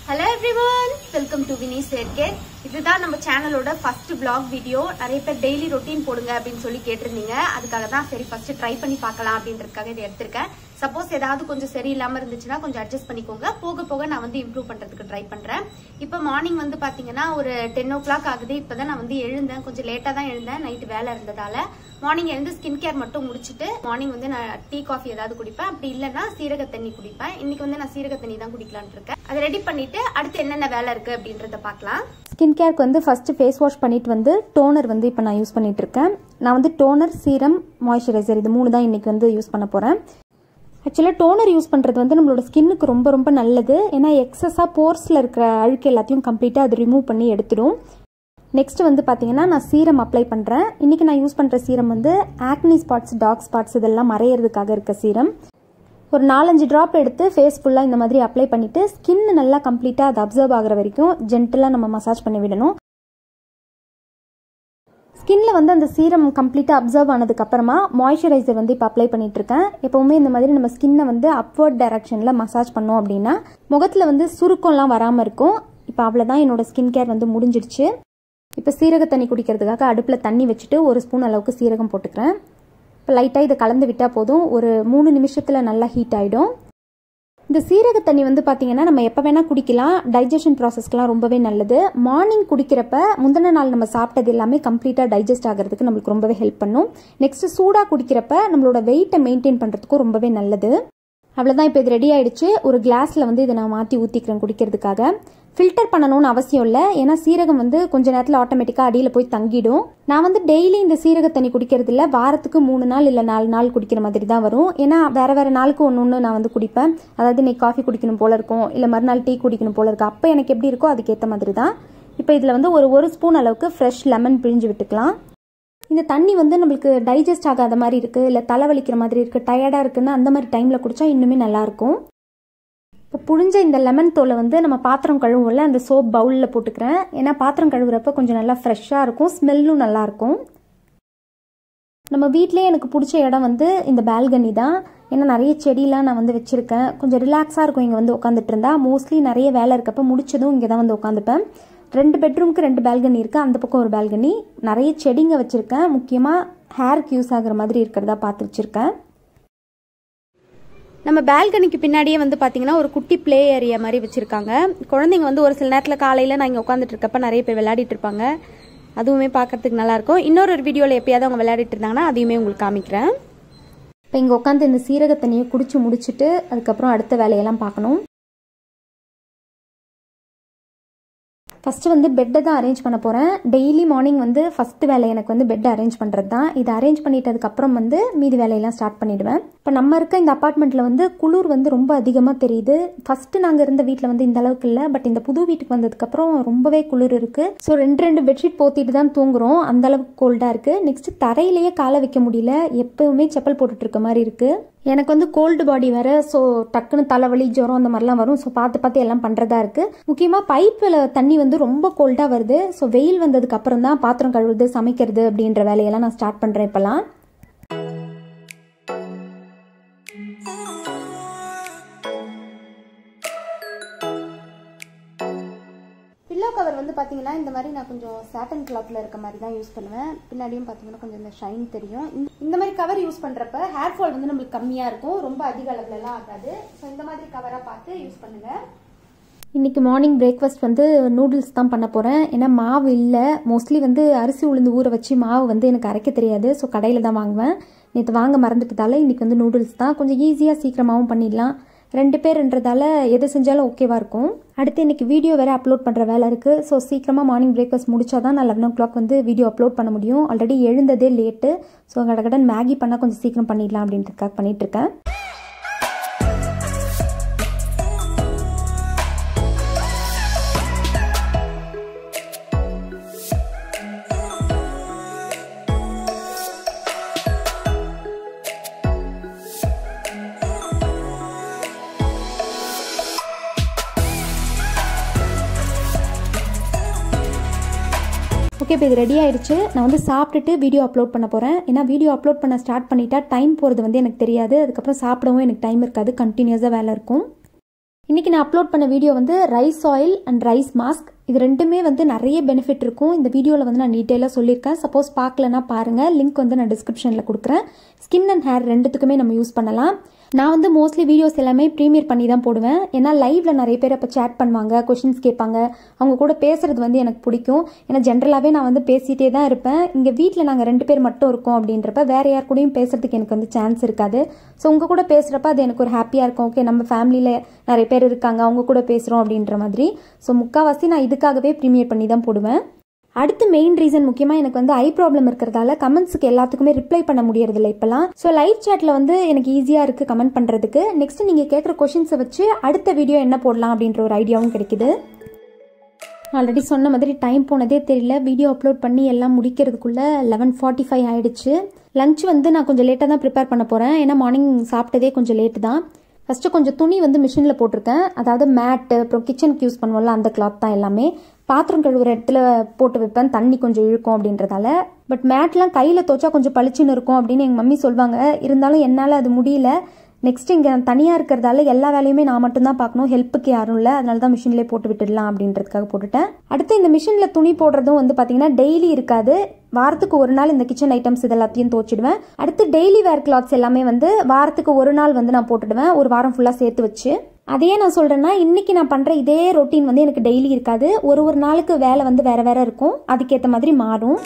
hello everyone welcome to Vini சேர்க்கே இதுதான் நம்ம சேனலோட ஃபர்ஸ்ட் vlog வீடியோ நிறைய பேர் டெய்லி ரொட்டீன் போடுங்க அப்படின்னு சொல்லி கேட்டிருந்தீங்க அதுக்காக தான் சரி ஃபர்ஸ்ட் ட்ரை பண்ணி பார்க்கலாம் அப்படின்றதுக்காக இதை எடுத்திருக்கேன் சப்போஸ் ஏதாவது கொஞ்சம் சரியில்லாம இருந்துச்சுன்னா கொஞ்சம் அட்ஜஸ்ட் பண்ணிக்கோங்க போக போக நான் வந்து இம்ப்ரூவ் பண்றதுக்கு ட்ரை பண்றேன் இப்போ மார்னிங் வந்து பாத்தீங்கன்னா ஒரு டென் ஓ கிளாக் ஆகுது இப்பதான் நான் வந்து எழுந்தேன் கொஞ்சம் லேட்டா தான் எழுந்தேன் நைட் வேலை இருந்ததால மார்னிங் எழுந்து ஸ்கின் கேர் மட்டும் முடிச்சுட்டு மார்னிங் வந்து நான் டீ காஃபி ஏதாவது குடிப்பேன் அப்படி இல்லைன்னா சீரக தண்ணி குடிப்பேன் இன்னைக்கு வந்து நான் சீரக தண்ணி தான் குடிக்கலாம்னு இருக்கேன் அதை ரெடி பண்ணிட்டு அடுத்து என்னென்ன வேலை இருக்கு அப்படின்றத பார்க்கலாம் ஸ்கின் கேருக்கு வந்து ஃபஸ்ட்டு ஃபேஸ் வாஷ் பண்ணிட்டு வந்து டோனர் வந்து இப்போ நான் யூஸ் பண்ணிட்டு இருக்கேன் நான் வந்து டோனர் சீரம் மாய்ஸ்சரைசர் இது மூணு தான் இன்னைக்கு வந்து யூஸ் பண்ண போகிறேன் ஆக்சுவலாக டோனர் யூஸ் பண்ணுறது வந்து நம்மளோட ஸ்கின்னுக்கு ரொம்ப ரொம்ப நல்லது ஏன்னா எக்ஸஸாக போர்ஸில் இருக்கிற அழுக்கு எல்லாத்தையும் கம்ப்ளீட்டாக அது ரிமூவ் பண்ணி எடுத்துடும் நெக்ஸ்ட் வந்து பார்த்தீங்கன்னா நான் சீரம் அப்ளை பண்ணுறேன் இன்றைக்கி நான் யூஸ் பண்ணுற சீரம் வந்து ஆக்னி ஸ்பாட்ஸ் டாக் ஸ்பாட்ஸ் இதெல்லாம் மறையிறதுக்காக இருக்க சீரம் ஒரு நாலஞ்சு ட்ராப் எடுத்து ஃபேஸ் ஃபுல்லாக இந்த மாதிரி அப்ளை பண்ணிவிட்டு ஸ்கின் நல்லா கம்ப்ளீட்டாக அது அப்சர்வ் ஆகிற வரைக்கும் ஜென்டலாக நம்ம மசாஜ் பண்ணி விடணும் ஸ்கின்ல வந்து அந்த சீரம் கம்ப்ளீட்டாக அப்சர்வ் ஆனதுக்கப்புறமா மாய்ஸ்சரைசர் வந்து இப்போ அப்ளை பண்ணிட்டு இருக்கேன் எப்போவுமே இந்த மாதிரி நம்ம ஸ்கின்னை வந்து அப்வர்ட் டைரக்ஷனில் மசாஜ் பண்ணோம் அப்படின்னா முகத்தில் வந்து சுருக்கம்லாம் வராமல் இருக்கும் இப்போ அவ்வளோதான் என்னோட ஸ்கின் கேர் வந்து முடிஞ்சிடுச்சு இப்போ சீரக தண்ணி குடிக்கிறதுக்காக அடுப்பில் தண்ணி வச்சுட்டு ஒரு ஸ்பூன் அளவுக்கு சீரகம் போட்டுக்கிறேன் இப்போ லைட்டாக இதை கலந்து விட்டால் போதும் ஒரு மூணு நிமிஷத்தில் நல்லா ஹீட் ஆகிடும் இந்த சீரக தண்ணி வந்து பார்த்தீங்கன்னா நம்ம எப்போ வேணால் குடிக்கலாம் டைஜஷன் ப்ராசஸ்க்குலாம் ரொம்பவே நல்லது மார்னிங் குடிக்கிறப்ப முந்தின நாள் நம்ம சாப்பிட்டது எல்லாமே கம்ப்ளீட்டாக டைஜஸ்ட் ஆகிறதுக்கு நம்மளுக்கு ரொம்பவே ஹெல்ப் பண்ணும் நெக்ஸ்ட் சூடாக குடிக்கிறப்ப நம்மளோட வெயிட்டை மெயின்டைன் பண்ணுறதுக்கும் ரொம்பவே நல்லது அவ்வளோதான் இப்போ இது ரெடி ஆயிடுச்சு ஒரு கிளாஸில் வந்து இதை நான் மாற்றி ஊற்றிக்கிறேன் குடிக்கிறதுக்காக ஃபில்டர் பண்ணணும்னு அவசியம் இல்லை ஏன்னா சீரகம் வந்து கொஞ்ச நேரத்தில் ஆட்டோமேட்டிக்காக அடியில் போய் தங்கிடும் நான் வந்து டெய்லி இந்த சீரக தண்ணி குடிக்கிறது இல்லை வாரத்துக்கு மூணு நாள் இல்லை நாலு நாள் குடிக்கிற மாதிரி தான் வரும் ஏன்னா வேற வேற நாளுக்கு ஒன்று ஒன்று நான் வந்து குடிப்பேன் அதாவது இன்னைக்கு காஃபி குடிக்கணும் போல இருக்கும் இல்லை மறுநாள் டீ குடிக்கணும் போல இருக்கும் அப்போ எனக்கு எப்படி இருக்கோ அதுக்கேற்ற மாதிரி தான் இப்போ இதில் வந்து ஒரு ஒரு ஸ்பூன் அளவுக்கு ஃப்ரெஷ் லெமன் பிழிஞ்சு விட்டுக்கலாம் இந்த தண்ணி வந்து நம்மளுக்கு டைஜஸ்ட் ஆகாத மாதிரி இருக்குது இல்லை தலைவலிக்கிற மாதிரி இருக்குது டயர்டாக இருக்குன்னு அந்த மாதிரி டைமில் குடித்தா இன்னுமே நல்லாயிருக்கும் இப்போ புழிஞ்ச இந்த லெமன் தோலை வந்து நம்ம பாத்திரம் கழுவும்ல அந்த சோப் பவுலில் போட்டுக்கிறேன் ஏன்னா பாத்திரம் கழுவுறப்ப கொஞ்சம் நல்லா ஃப்ரெஷ்ஷாக இருக்கும் ஸ்மெல்லும் நல்லாயிருக்கும் நம்ம வீட்டிலே எனக்கு பிடிச்ச இடம் வந்து இந்த பால்கனி தான் ஏன்னா நிறைய செடியெலாம் நான் வந்து வச்சுருக்கேன் கொஞ்சம் ரிலாக்ஸாக இருக்கும் இங்கே வந்து உட்காந்துட்டு இருந்தா மோஸ்ட்லி நிறைய வேலை இருக்கப்போ முடிச்சதும் இங்கே தான் வந்து உட்காந்துப்பேன் ரெண்டு பெட்ரூம்க்கு ரெண்டு பால்கனி இருக்குது அந்த பக்கம் ஒரு பால்கனி நிறைய செடிங்க வச்சுருக்கேன் முக்கியமாக ஹேருக்கு யூஸ் ஆகுற மாதிரி இருக்கிறதா பார்த்து வச்சுருக்கேன் நம்ம பால்கனிக்கு பின்னாடியே வந்து பாத்தீங்கன்னா ஒரு குட்டி ப்ளே ஏரியா மாதிரி வச்சிருக்காங்க குழந்தைங்க வந்து ஒரு சில நேரத்தில் காலையில் நான் இங்கே உட்காந்துட்டு இருக்கப்ப நிறைய பேர் விளையாடிட்டு இருப்பாங்க அதுவுமே பார்க்கறதுக்கு நல்லா இருக்கும் இன்னொரு ஒரு வீடியோவில் எப்பயாவது அவங்க விளையாடிட்டு இருந்தாங்கன்னா அதையுமே உங்களுக்கு காமிக்கிறேன் இப்போ இங்கே உட்காந்து இந்த சீரக தண்ணியை குடிச்சு முடிச்சுட்டு அதுக்கப்புறம் அடுத்த வேலையெல்லாம் பார்க்கணும் ஃபஸ்ட்டு வந்து பெட்டை தான் அரேஞ்ச் பண்ண போகிறேன் டெய்லி மார்னிங் வந்து ஃபஸ்ட்டு வேலை எனக்கு வந்து பெட் அரேஞ்ச் பண்ணுறது தான் இதை அரேஞ்ச் பண்ணிட்டதுக்கப்புறம் வந்து மீதி வேலையெல்லாம் ஸ்டார்ட் பண்ணிவிடுவேன் இப்போ நம்ம இருக்க இந்த அப்பார்ட்மெண்ட்டில் வந்து குளிர் வந்து ரொம்ப அதிகமாக தெரியுது ஃபஸ்ட்டு நாங்கள் இருந்த வீட்டில் வந்து இந்த அளவுக்கு இல்லை பட் இந்த புது வீட்டுக்கு வந்ததுக்கப்புறம் ரொம்பவே குளிர் இருக்குது ஸோ ரெண்டு ரெண்டு பெட்ஷீட் போத்திட்டு தான் தூங்குறோம் அந்த அளவுக்கு கோல்டாக இருக்குது நெக்ஸ்ட் தரையிலேயே காலை வைக்க முடியல எப்பவுமே செப்பல் போட்டுட்டு இருக்க மாதிரி இருக்குது எனக்கு வந்து கோல்டு பாடி வேற ஸோ டக்குன்னு தலைவலி ஜுரம் அந்த மாதிரிலாம் வரும் ஸோ பார்த்து பார்த்து எல்லாம் பண்ணுறதா இருக்கு முக்கியமாக பைப்பில் தண்ணி வந்து ரொம்ப கோல்டாக வருது ஸோ வெயில் வந்ததுக்கு அப்புறம் தான் பாத்திரம் கழுவுறது சமைக்கிறது அப்படின்ற வேலையெல்லாம் நான் ஸ்டார்ட் பண்ணுறேன் இப்போலாம் பில்லோ கவர் வந்து பார்த்தீங்கன்னா இந்த மாதிரி நான் கொஞ்சம் சாட்டன் கிளாத்தில் இருக்க மாதிரி தான் யூஸ் பண்ணுவேன் பின்னாடியும் பார்த்தீங்கன்னா கொஞ்சம் இந்த ஷைன் தெரியும் இந்த- இந்த மாதிரி கவர் யூஸ் பண்ணுறப்ப ஹேர் ஃபால் வந்து நம்மளுக்கு கம்மியாக இருக்கும் ரொம்ப அதிக அளவுலலாம் ஆகாது ஸோ இந்த மாதிரி கவராக பார்த்து யூஸ் பண்ணுங்கள் இன்னைக்கு மார்னிங் பிரேக்ஃபாஸ்ட் வந்து நூடுல்ஸ் தான் பண்ண போகிறேன் ஏன்னா மாவு இல்லை மோஸ்ட்லி வந்து அரிசி உளுந்து ஊற வச்சு மாவு வந்து எனக்கு அரைக்க தெரியாது ஸோ கடையில் தான் வாங்குவேன் நேற்று வாங்க மறந்துட்டதால இன்னைக்கு வந்து நூடுல்ஸ் தான் கொஞ்சம் ஈஸியாக சீக்கிரமாகவும் பண்ணிடலாம் ரெண்டு பேர்ன்றதால எது செஞ்சாலும் ஓகேவா இருக்கும் அடுத்து இன்னைக்கு வீடியோ வேற அப்லோட் பண்ணுற வேலை இருக்குது ஸோ சீக்கிரமாக மார்னிங் பிரேக்ஃபாஸ்ட் முடிச்சா தான் நான் லெவன் ஓ கிளாக் வந்து வீடியோ அப்லோட் பண்ண முடியும் ஆல்ரெடி எழுந்ததே லேட்டு ஸோ கடகடன் மேகி பண்ணால் கொஞ்சம் சீக்கிரம் பண்ணிடலாம் அப்படின்றதுக்காக பண்ணிட்டு இருக்கேன் ஓகே இப்போ இது ரெடி ஆயிடுச்சு நான் வந்து சாப்பிட்டுட்டு வீடியோ அப்லோட் பண்ண போகிறேன் ஏன்னா வீடியோ அப்லோட் பண்ண ஸ்டார்ட் பண்ணிட்டா டைம் போகிறது வந்து எனக்கு தெரியாது அதுக்கப்புறம் சாப்பிடவும் எனக்கு டைம் இருக்காது கண்டினியூஸாக வேலை இருக்கும் இன்றைக்கி நான் அப்லோட் பண்ண வீடியோ வந்து rice oil and rice mask இது ரெண்டுமே வந்து நிறைய பெனிஃபிட் இருக்கும் இந்த வீடியோவில் வந்து நான் டீட்டெயிலாக சொல்லியிருக்கேன் சப்போஸ் பார்க்கலனா பாருங்கள் லிங்க் வந்து நான் டிஸ்கிரிப்ஷனில் கொடுக்குறேன் ஸ்கின் அண்ட் ஹேர் ரெண்டுத்துக்குமே நம்ம யூஸ் பண்ணலாம் நான் வந்து மோஸ்ட்லி வீடியோஸ் எல்லாமே ப்ரீமியர் பண்ணி தான் போடுவேன் ஏன்னா லைவ்ல நிறைய பேர் அப்போ சேட் பண்ணுவாங்க கொஷின்ஸ் கேட்பாங்க அவங்க கூட பேசுறது வந்து எனக்கு பிடிக்கும் ஏன்னா ஜென்ரலாகவே நான் வந்து பேசிகிட்டே தான் இருப்பேன் இங்கே வீட்டில் நாங்கள் ரெண்டு பேர் மட்டும் இருக்கோம் அப்படின்றப்ப வேற யார் கூடயும் பேசுறதுக்கு எனக்கு வந்து சான்ஸ் இருக்காது ஸோ உங்கள் கூட பேசுகிறப்ப அது எனக்கு ஒரு ஹாப்பியாக இருக்கும் ஓகே நம்ம ஃபேமிலியில் நிறைய பேர் இருக்காங்க அவங்க கூட பேசுகிறோம் அப்படின்ற மாதிரி ஸோ முக்கால்வாசி நான் இதுக்காகவே ப்ரீமியர் பண்ணி தான் போடுவேன் அடுத்து மெயின் ரீசன் முக்கியமாக எனக்கு வந்து ஐ ப்ராப்ளம் இருக்கிறதால கமெண்ட்ஸுக்கு எல்லாத்துக்குமே ரிப்ளை பண்ண முடியறதில்ல இப்போலாம் ஸோ லைவ் சேட்டில் வந்து எனக்கு ஈஸியாக இருக்குது கமெண்ட் பண்ணுறதுக்கு நெக்ஸ்ட் நீங்கள் கேட்குற கொஷின்ஸை வச்சு அடுத்த வீடியோ என்ன போடலாம் அப்படின்ற ஒரு ஐடியாவும் கிடைக்குது ஆல்ரெடி சொன்ன மாதிரி டைம் போனதே தெரியல வீடியோ அப்லோட் பண்ணி எல்லாம் முடிக்கிறதுக்குள்ள லெவன் ஃபார்ட்டி ஃபைவ் ஆயிடுச்சு லஞ்ச் வந்து நான் கொஞ்சம் லேட்டாக தான் ப்ரிப்பேர் பண்ண போகிறேன் ஏன்னா மார்னிங் சாப்பிட்டதே கொஞ்சம் லேட்டு தான் ஃபஸ்ட்டு கொஞ்சம் துணி வந்து மிஷினில் போட்டிருக்கேன் அதாவது மேட்டு அப்புறம் கிச்சனுக்கு யூஸ் பண்ணுவோம்ல அந்த கிளாத் தான் எல்லாமே பாத்திரம் கழுவுற இடத்துல போட்டு வைப்பேன் தண்ணி கொஞ்சம் இழுக்கும் அப்படின்றதால பட் மேட்லாம் கையில் துவச்சா கொஞ்சம் பளிச்சுன்னு இருக்கும் அப்படின்னு எங்கள் மம்மி சொல்லுவாங்க இருந்தாலும் என்னால் அது முடியல நெக்ஸ்ட் இங்கே தனியாக இருக்கிறதால எல்லா வேலையுமே நான் மட்டும்தான் பார்க்கணும் ஹெல்ப்புக்கு யாரும் இல்லை அதனால தான் மிஷின்லேயே போட்டு விட்டுடலாம் அப்படின்றதுக்காக போட்டுட்டேன் அடுத்து இந்த மிஷினில் துணி போடுறதும் வந்து பார்த்தீங்கன்னா டெய்லி இருக்காது வாரத்துக்கு ஒரு நாள் இந்த கிச்சன் ஐட்டம்ஸ் இது எல்லாத்தையும் துவச்சிடுவேன் அடுத்து டெய்லி வேர் கிளாத்ஸ் எல்லாமே வந்து வாரத்துக்கு ஒரு நாள் வந்து நான் போட்டுடுவேன் ஒரு வாரம் ஃபுல்லாக சேர்த்து வச்சு அதையே நான் சொல்கிறேன்னா இன்றைக்கி நான் பண்ணுற இதே ரொட்டீன் வந்து எனக்கு டெய்லி இருக்காது ஒரு ஒரு நாளுக்கு வேலை வந்து வேறு வேறு இருக்கும் அதுக்கேற்ற மாதிரி மாறும்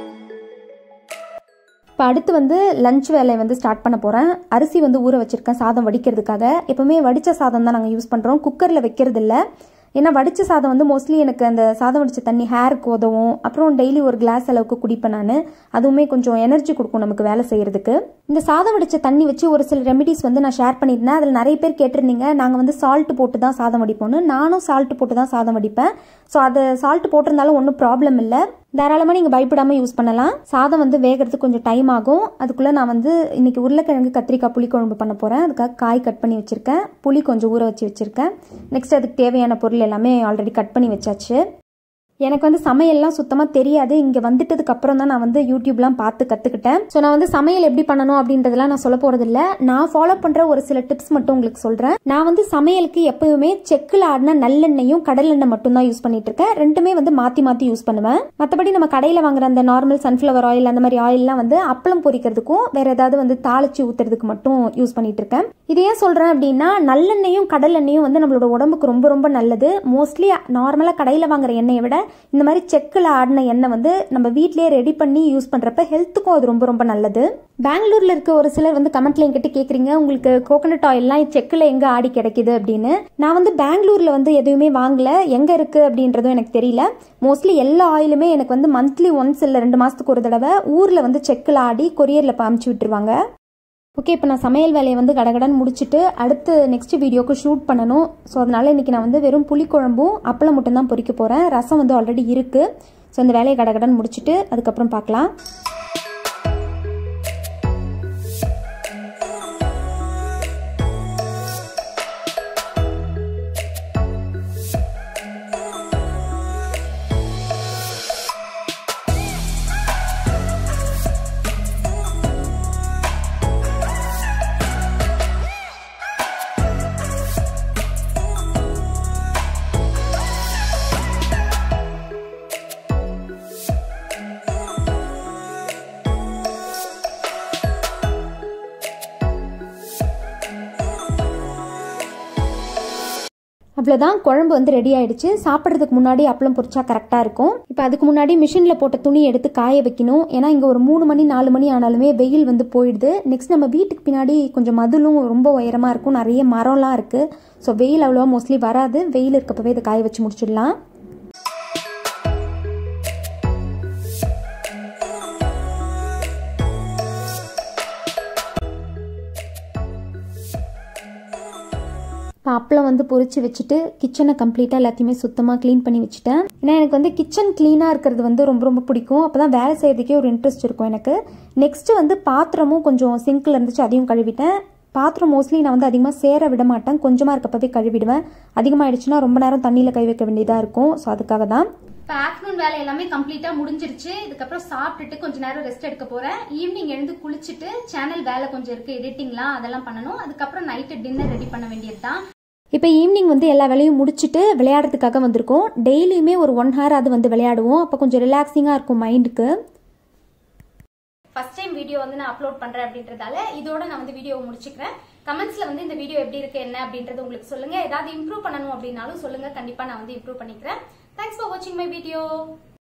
இப்போ அடுத்து வந்து லஞ்ச் வேலையை வந்து ஸ்டார்ட் பண்ண போகிறேன் அரிசி வந்து ஊற வச்சுருக்கேன் சாதம் வடிக்கிறதுக்காக எப்போவுமே வடித்த சாதம் தான் நாங்கள் யூஸ் பண்ணுறோம் குக்கரில் வைக்கிறது இல்லை ஏன்னா வடித்த சாதம் வந்து மோஸ்ட்லி எனக்கு அந்த சாதம் வடித்த தண்ணி ஹேருக்கு உதவும் அப்புறம் டெய்லி ஒரு கிளாஸ் அளவுக்கு குடிப்பேன் நான் அதுவுமே கொஞ்சம் எனர்ஜி கொடுக்கும் நமக்கு வேலை செய்யறதுக்கு இந்த சாதம் வடித்த தண்ணி வச்சு ஒரு சில ரெமிடிஸ் வந்து நான் ஷேர் பண்ணியிருந்தேன் அதில் நிறைய பேர் கேட்டிருந்தீங்க நாங்கள் வந்து சால்ட் போட்டு தான் சாதம் வடிப்போம்னு நானும் சால்ட் போட்டு தான் சாதம் வடிப்பேன் ஸோ அது சால்ட் போட்டிருந்தாலும் ஒன்றும் ப்ராப்ளம் இல்லை தாராளமாக நீங்கள் பயப்படாமல் யூஸ் பண்ணலாம் சாதம் வந்து வேகிறதுக்கு கொஞ்சம் டைம் ஆகும் அதுக்குள்ளே நான் வந்து இன்னைக்கு உருளைக்கிழங்கு கத்திரிக்காய் புளிக்குழம்பு பண்ண போகிறேன் அதுக்காக காய் கட் பண்ணி வச்சுருக்கேன் புளி கொஞ்சம் ஊற வச்சு வச்சுருக்கேன் நெக்ஸ்ட் அதுக்கு தேவையான பொருள் எல்லாமே ஆல்ரெடி கட் பண்ணி வச்சாச்சு எனக்கு வந்து சமையல்லாம் சுத்தமாக தெரியாது இங்கே வந்துட்டதுக்கு அப்புறம் தான் நான் வந்து யூடியூப்லாம் பார்த்து கற்றுக்கிட்டேன் ஸோ நான் வந்து சமையல் எப்படி பண்ணணும் அப்படின்றதெல்லாம் நான் சொல்ல போகிறதில்ல நான் ஃபாலோ பண்ணுற ஒரு சில டிப்ஸ் மட்டும் உங்களுக்கு சொல்கிறேன் நான் வந்து சமையலுக்கு எப்பவுமே செக்கில் ஆடின நல்லெண்ணெயும் கடலெண்ணெய் மட்டும் தான் யூஸ் பண்ணிட்டு இருக்கேன் ரெண்டுமே வந்து மாற்றி மாற்றி யூஸ் பண்ணுவேன் மற்றபடி நம்ம கடையில் வாங்குற அந்த நார்மல் சன்ஃப்ளவர் ஆயில் அந்த மாதிரி ஆயில்லாம் வந்து அப்பளம் பொரிக்கிறதுக்கும் வேற ஏதாவது வந்து தாளிச்சு ஊத்துறதுக்கு மட்டும் யூஸ் பண்ணிட்டு இருக்கேன் இது ஏன் சொல்கிறேன் அப்படின்னா நல்லெண்ணெயும் கடலெண்ணெயும் வந்து நம்மளோட உடம்புக்கு ரொம்ப ரொம்ப நல்லது மோஸ்ட்லி நார்மலாக கடையில் வாங்குற எண்ணெயை விட இந்த மாதிரி செக்கில் ஆடின எண்ணெய் வந்து நம்ம வீட்லயே ரெடி பண்ணி யூஸ் பண்ணுறப்ப ஹெல்த்துக்கும் அது ரொம்ப ரொம்ப நல்லது பெங்களூர்ல இருக்க ஒரு சிலர் வந்து கமெண்ட்ல என்கிட்ட கேட்குறீங்க உங்களுக்கு கோகனட் ஆயில்லாம் செக்கில் எங்கே ஆடி கிடைக்குது அப்படின்னு நான் வந்து பெங்களூர்ல வந்து எதுவுமே வாங்கல எங்கே இருக்கு அப்படின்றதும் எனக்கு தெரியல மோஸ்ட்லி எல்லா ஆயிலுமே எனக்கு வந்து மந்த்லி ஒன்ஸ் இல்லை ரெண்டு மாதத்துக்கு ஒரு தடவை ஊரில் வந்து செக்கில் ஆடி கொரியரில் அமுச்சு விட்டுருவாங்க ஓகே இப்போ நான் சமையல் வேலையை வந்து கடகடன் முடிச்சுட்டு அடுத்து நெக்ஸ்ட் வீடியோக்கு ஷூட் பண்ணணும் ஸோ அதனால இன்னைக்கு நான் வந்து வெறும் புளிக்குழம்பும் அப்பளம் மட்டும் தான் பொரிக்க போகிறேன் ரசம் வந்து ஆல்ரெடி இருக்குது ஸோ இந்த வேலையை கடகடன் முடிச்சுட்டு அதுக்கப்புறம் பார்க்கலாம் அவ்வளோதான் குழம்பு வந்து ரெடி ஆயிடுச்சு சாப்பிட்றதுக்கு முன்னாடி அப்பளம் பொரிச்சா கரெக்டாக இருக்கும் இப்போ அதுக்கு முன்னாடி மிஷினில் போட்ட துணி எடுத்து காய வைக்கணும் ஏன்னா இங்கே ஒரு மூணு மணி நாலு மணி ஆனாலுமே வெயில் வந்து போயிடுது நெக்ஸ்ட் நம்ம வீட்டுக்கு பின்னாடி கொஞ்சம் மதிலும் ரொம்ப உயரமாக இருக்கும் நிறைய மரம்லாம் இருக்குது ஸோ வெயில் அவ்வளோவா மோஸ்ட்லி வராது வெயில் இருக்கப்பவே இதை காய வச்சு முடிச்சிடலாம் இப்போ அப்பளம் வந்து பொரிச்சு வச்சுட்டு கிச்சனை கம்ப்ளீட்டாக எல்லாத்தையுமே சுத்தமாக க்ளீன் பண்ணி வச்சுட்டேன் ஏன்னா எனக்கு வந்து கிச்சன் க்ளீனாக இருக்கிறது வந்து ரொம்ப ரொம்ப பிடிக்கும் அப்போ தான் வேலை செய்யறதுக்கே ஒரு இன்ட்ரெஸ்ட் இருக்கும் எனக்கு நெக்ஸ்ட் வந்து பாத்திரமும் கொஞ்சம் சிங்கில் இருந்துச்சு அதையும் கழுவிட்டேன் பாத்திரம் மோஸ்ட்லி நான் வந்து அதிகமாக சேர விட மாட்டேன் கொஞ்சமாக இருக்கப்பவே கழுவிடுவேன் அதிகமாகிடுச்சுன்னா ரொம்ப நேரம் தண்ணியில் கை வைக்க வேண்டியதாக இருக்கும் ஸோ அதுக்காக தான் இப்போ ஆஃப்டர்நூன் வேலை எல்லாமே கம்ப்ளீட்டா முடிஞ்சிருச்சு இதுக்கப்புறம் சாப்பிட்டுட்டு கொஞ்ச நேரம் ரெஸ்ட் எடுக்க போறேன் ஈவினிங் எழுந்து குளிச்சுட்டு சேனல் வேலை கொஞ்சம் இருக்கு எடிட்டிங்லாம் அதெல்லாம் பண்ணணும் அதுக்கப்புறம் நைட்டு டின்னர் ரெடி பண்ண வேண்டியது தான் இப்போ ஈவினிங் வந்து எல்லா வேலையும் முடிச்சுட்டு விளையாடுறதுக்காக வந்திருக்கோம் டெய்லியுமே ஒரு ஒன் ஹவர் அது வந்து விளையாடுவோம் அப்போ கொஞ்சம் ரிலாக்ஸிங்காக இருக்கும் மைண்டுக்கு ஃபர்ஸ்ட் டைம் வீடியோ வந்து நான் அப்லோட் பண்றேன் அப்படின்றதால இதோட நான் வந்து வீடியோ முடிச்சுக்கிறேன் கமெண்ட்ஸ்ல வந்து இந்த வீடியோ எப்படி இருக்கு என்ன அப்படின்றது உங்களுக்கு சொல்லுங்க ஏதாவது இம்ப்ரூவ் பண்ணணும் அப்படின்னாலும் சொல்லுங்க கண்டிப்பா நான் வந்து இம்ப்ரூவ் பண்ணிக்கிறேன் தேங்க்ஸ் ஃபார் வாட்சிங் மை வீடியோ